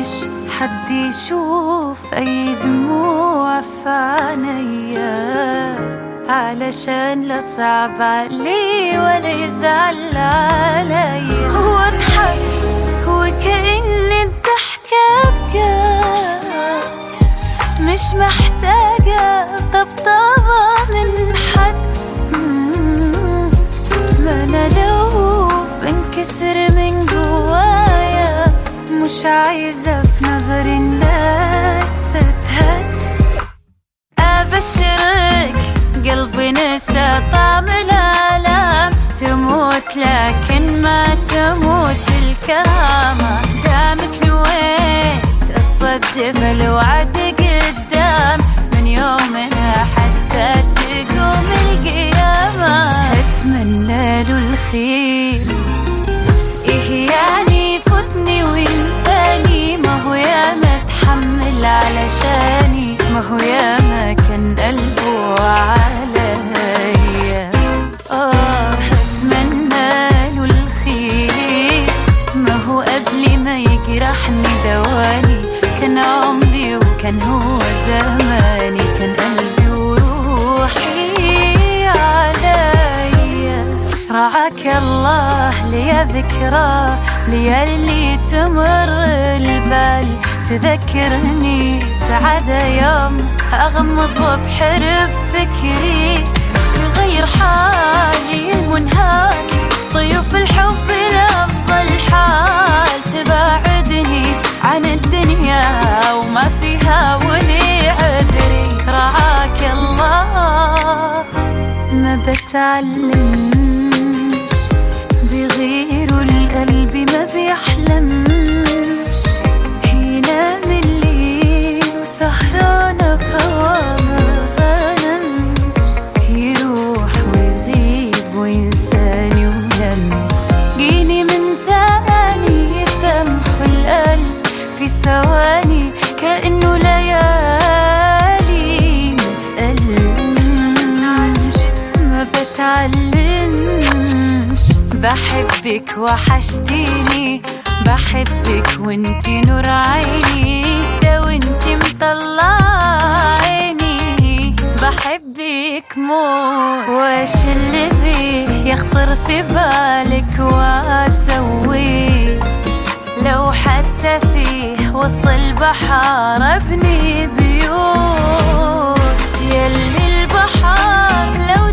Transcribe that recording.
مش حد يشوف أي دموع في عينيا علشان لا صعب علي ولا يزعل علي هو اضحك وكأن الضحكة بجد مش محتاجة طبطبة من حد مم. ما أنا لو بنكسر من جوايا مش عايزة في نظر الناس أتهد أبشرك قلبي نسى طعم الآلام تموت لكن ما تموت الكرامة دامك نويت الصدف الوعد قدام من يومنا حتى تقوم القيامة أتمنى له الخير إيه يعني فوتني وينساني ما هو ياما اتحمل علشاني ما هو ياما كان قلبه عليا آه أتمنى له الخير ما هو قبل ما يجرحني دواني كان عمري وكان هو زماني كان قلبي وروحي عليا رعاك الله ليا ذكرى ليا اللي تمر البال تذكرني سعادة يوم أغمض وبحرب فكري تغير حالي المنهاك طيوف الحب لأفضل حال تباعدني عن الدنيا وما فيها ولي عذري رعاك الله ما بتعلمش بغيره القلب ما بيحلمش ينام الليل وسهرانة فوا ما بنامش يروح ويغيب وينساني ولما جيني من تاني يسامحوا القلب في ثواني كأنه ليالي متألمش ما بتعلمش بحبك وحشتيني بحبك وانتي نور عيني ده وانتي مطلع عيني بحبك موت واش اللي فيه يخطر في بالك واسويه لو حتى فيه وسط البحر ابني بيوت يلي البحر لو